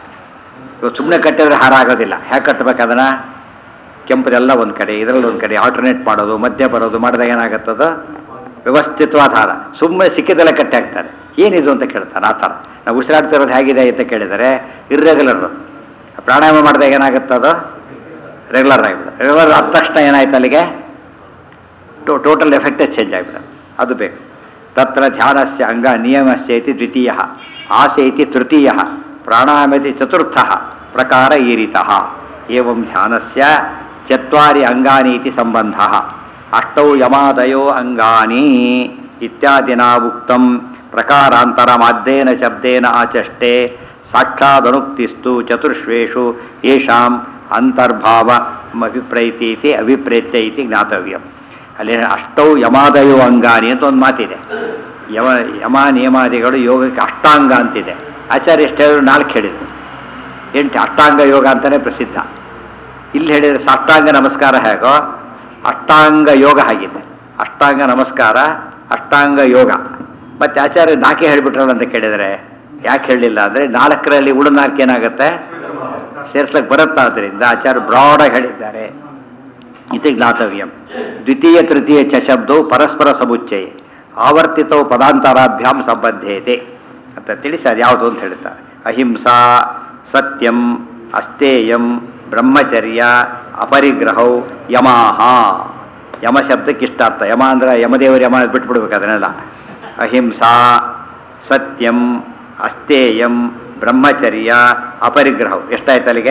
ಇವಾಗ ಸುಮ್ಮನೆ ಕಟ್ಟಿದ್ರೆ ಹಾರ ಆಗೋದಿಲ್ಲ ಹೇಗೆ ಕಟ್ಟಬೇಕು ಅದನ್ನು ಕೆಂಪದೆಲ್ಲ ಒಂದು ಕಡೆ ಇದರಲ್ಲಿ ಒಂದು ಕಡೆ ಆಲ್ಟರ್ನೇಟ್ ಮಾಡೋದು ಮಧ್ಯ ಬರೋದು ಮಾಡಿದಾಗ ಏನಾಗುತ್ತದ ವ್ಯವಸ್ಥಿತವಾದ ಹಾರ ಸುಮ್ಮನೆ ಸಿಕ್ಕಿದೆಲ್ಲ ಕಟ್ಟಿ ಹಾಕ್ತಾರೆ ಏನಿದು ಅಂತ ಕೇಳ್ತಾರೆ ಆ ಥರ ನಾವು ಉಸಿರಾಡ್ತಿರೋದು ಹೇಗಿದೆ ಅಂತ ಕೇಳಿದರೆ ಇರ್ರೆಗ್ಯುಲರ್ ಪ್ರಾಣಾಯಾಮ ಮಾಡಿದಾಗ ಏನಾಗುತ್ತದು ರೆಗ್ಯುಲರ್ ಆಗಿಬಿಡುತ್ತೆ ರೆಗ್ಯುಲರ್ ಆದ ತಕ್ಷಣ ಏನಾಯ್ತು ಅಲ್ಲಿಗೆ ಟೋ ಟೋಟಲ್ ಎಫೆಕ್ಟೇ ಚೇಂಜ್ ಆಗಿಬಿಡುತ್ತೆ ಅದು ಬೇಕು ತತ್ರ ಧ್ಯಾನಸ್ಯ ಅಂಗ ನಿಯಮಸ್ಯ ಇತಿ ದ್ವಿತೀಯ ಆಸೆ ಇತಿ ತೃತೀಯ ಪ್ರಾಣಾಯಾಮತಿ ಚತುರ್ಥ ಪ್ರಕಾರ ಈರಿತಃ ಏವಂ ಧ್ಯಾನಸ್ಯ ಚತ್ವಾರಿ ಅಂಗಾನಿ ಇತಿ ಸಂಬಂಧ ಅಷ್ಟೌ ಯಮಾದಯೋ ಅಂಗಾನಿ ಇತ್ಯಾದಿನಾ ಉಕ್ತಂ ಪ್ರಕಾರಾಂತರಮಾದ್ದೇನ ಶಬ್ದೇನ ಆಚಷ್ಟೆ ಸಾಕ್ಷಾದನುಕ್ತಿಸ್ತು ಚತುರ್ಶ್ವೇಷು ಯೇಷಾಂ ಅಂತರ್ಭಾವ ಅಭಿಪ್ರೈತಿ ಇತಿ ಅಭಿಪ್ರೇತ್ಯ ಇತಿ ಜ್ಞಾತವ್ಯಂ ಅಲ್ಲಿ ಅಷ್ಟೌ ಯಮಾದಯೋ ಅಂಗಾನಿ ಅಂತ ಒಂದು ಮಾತಿದೆ ಯಮ ಯಮ ನಿಯಮಾದಿಗಳು ಯೋಗಕ್ಕೆ ಅಷ್ಟಾಂಗ ಅಂತಿದೆ ಆಚಾರ್ಯ ಎಷ್ಟು ಹೇಳಿದ್ರು ನಾಲ್ಕು ಹೇಳಿದ್ರು ಎಂಟು ಅಷ್ಟಾಂಗ ಯೋಗ ಅಂತಲೇ ಪ್ರಸಿದ್ಧ ಇಲ್ಲಿ ಹೇಳಿದರೆ ಸಾಷ್ಟಾಂಗ ನಮಸ್ಕಾರ ಹೇಗೋ ಅಷ್ಟಾಂಗ ಯೋಗ ಆಗಿದೆ ಅಷ್ಟಾಂಗ ನಮಸ್ಕಾರ ಅಷ್ಟಾಂಗ ಯೋಗ ಮತ್ತೆ ಆಚಾರ್ಯ ನಾಲ್ಕೇ ಹೇಳಿಬಿಟ್ರಲ್ಲ ಅಂತ ಕೇಳಿದರೆ ಯಾಕೆ ಹೇಳಲಿಲ್ಲ ಅಂದರೆ ನಾಲ್ಕರಲ್ಲಿ ಉಳು ನಾಲ್ಕು ಏನಾಗುತ್ತೆ ಸೇರಿಸ್ಲಿಕ್ಕೆ ಬರುತ್ತಾ ಆದ್ದರಿಂದ ಆಚಾರ್ಯ ಬ್ರಾಡಾಗಿ ಹೇಳಿದ್ದಾರೆ ಇತಿ ಜ್ಞಾತವ್ಯಂ ದ್ವಿತೀಯ ತೃತೀಯ ಚ ಶಬ್ದವು ಪರಸ್ಪರ ಸಮುಚ್ಚಯ ಆವರ್ತಿತವು ಪದಾಂತರಾಭ್ಯಾಂ ಸಂಬಂಧೇತೆ ಅಂತ ತಿಳಿಸಿ ಅದು ಯಾವುದು ಅಂತ ಹೇಳ್ತಾರೆ ಅಹಿಂಸಾ ಸತ್ಯಂ ಅಸ್ತೇಯಂ ಬ್ರಹ್ಮಚರ್ಯ ಅಪರಿಗ್ರಹೌ ಯಮಾಹ ಯಮ ಶಬ್ದಕ್ಕೆ ಇಷ್ಟ ಅರ್ಥ ಯಮ ಅಂದ್ರೆ ಯಮದೇವರು ಯಮ ಬಿಟ್ಬಿಡ್ಬೇಕು ಅದನ್ನೆಲ್ಲ ಅಹಿಂಸಾ ಸತ್ಯಂ ಅಸ್ತೇಯಂ ಬ್ರಹ್ಮಚರ್ಯ ಅಪರಿಗ್ರಹವು ಎಷ್ಟಾಯ್ತು ಅಲ್ಲಿಗೆ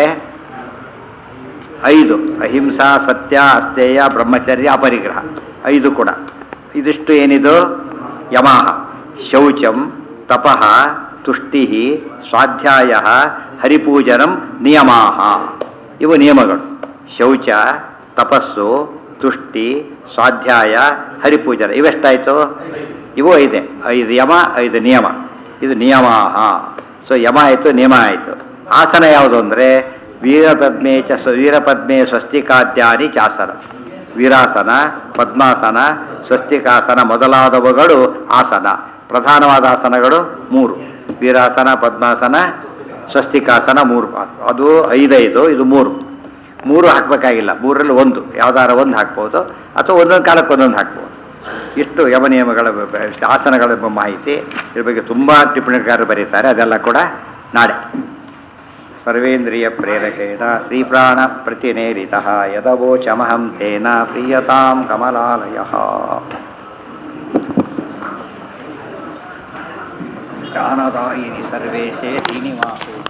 ಐದು ಅಹಿಂಸಾ ಸತ್ಯ ಅಸ್ತೇಯ ಬ್ರಹ್ಮಚರ್ಯ ಅಪರಿಗ್ರಹ ಐದು ಕೂಡ ಇದಿಷ್ಟು ಏನಿದು ಯಮಃ ಶೌಚಂ ತಪಃ ತುಷ್ಟಿ ಸ್ವಾಧ್ಯಾಯ ಹರಿಪೂಜನಂ ನಿಯಮಾಹ ಇವು ನಿಯಮಗಳು ಶೌಚ ತಪಸ್ಸು ತುಷ್ಟಿ ಸ್ವಾಧ್ಯಾಯ ಹರಿಪೂಜನ ಇವೆಷ್ಟಾಯಿತು ಇವು ಐದೆ ಐದು ಯಮ ಐದು ನಿಯಮ ಇದು ನಿಯಮಾಹ ಸೊ ಯಮ ಆಯಿತು ನಿಯಮ ಆಯಿತು ಆಸನ ಯಾವುದು ಅಂದರೆ ವೀರಪದ್ಮೆ ಚ ಸ್ವ ವೀರಪದ್ಮೆ ಸ್ವಸ್ತಿಕಾದ್ಯಾನಿ ಚಾಸನ ವೀರಾಸನ ಪದ್ಮಾಸನ ಸ್ವಸ್ತಿಕಾಸನ ಮೊದಲಾದವುಗಳು ಆಸನ ಪ್ರಧಾನವಾದ ಆಸನಗಳು ಮೂರು ವೀರಾಸನ ಪದ್ಮಾಸನ ಸ್ವಸ್ತಿಕಾಸನ ಮೂರು ಅದು ಐದೈದು ಇದು ಮೂರು ಮೂರು ಹಾಕಬೇಕಾಗಿಲ್ಲ ಮೂರರಲ್ಲಿ ಒಂದು ಯಾವ್ದಾರ ಒಂದು ಹಾಕ್ಬೋದು ಅಥವಾ ಒಂದೊಂದು ಕಾಲಕ್ಕೆ ಒಂದೊಂದು ಹಾಕ್ಬೋದು ಇಷ್ಟು ಯಮನಿಯಮಗಳ ಬ- ಬ- ಆಸನಗಳ ಬ- ಮಾಹಿತಿ ಇದ್ರ ಬಗ್ಗೆ ತುಂಬ ಟಿಪ್ಪಣಿಕಾರರು ಬರೀತಾರೆ ಅದೆಲ್ಲ ಕೂಡ ನಾಳೆ ಸರ್ವೇಂದ್ರಿಯ ಪ್ರೇರಕೇಣ ಶ್ರೀಪ್ರಾಣ ಪ್ರತಿನೇರಿತ ಯದವೋಚಮಹಂ ತೇನ ಪ್ರೀಯತಾಂ ಕಮಲಾಲಯ ಜ್ಞಾನದಾಯಿನಿ ಸರ್ವೇಶೇ ಶ್ರೀನಿವಾಸೇ